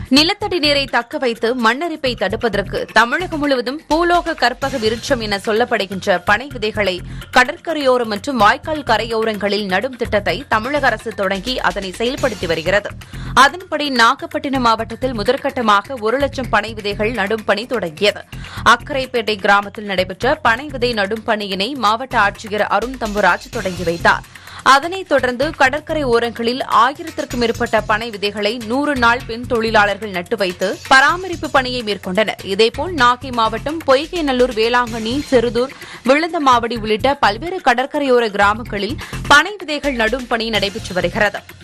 நிலத்தடி நீரை தக்க வைத்து மண்ணரிப்பை தடுப்பதற்கு தமிழகம் முழுவதும் பூலோக கற்பக விருட்சம் என சொல்லப்படுகின்ற பனை விதைகளை கடற்கரையோரம் மற்றும் வாய்க்கால் கரையோரங்களில் நடும் திட்டத்தை தமிழக அரசு தொடங்கி அதனை செயல்படுத்தி வருகிறது அதன்படி நாகப்பட்டினம் மாவட்டத்தில் முதற்கட்டமாக ஒரு லட்சம் பனை விதைகள் நடும் பணி தொடங்கியது அக்கரைப்பேட்டை கிராமத்தில் நடைபெற்ற பனை விதை நடும் பணியினை மாவட்ட ஆட்சியர் அருண் தம்புராஜ் தொடங்கி வைத்தார் அதனைத் தொடர்ந்து கடற்கரை ஓரங்களில் ஆயிரத்திற்கும் மேற்பட்ட பனை விதைகளை நூறு நாள் பெண் தொழிலாளர்கள் நட்டு வைத்து பராமரிப்பு பணியை மேற்கொண்டனர் இதேபோல் நாகை மாவட்டம் பொய்கைநல்லூர் வேளாங்கண்ணி செருதூர் விழுந்தமாவடி உள்ளிட்ட பல்வேறு கடற்கரையோர கிராமங்களில் பனை விதைகள் நடும் பணி நடைபெற்று வருகிறது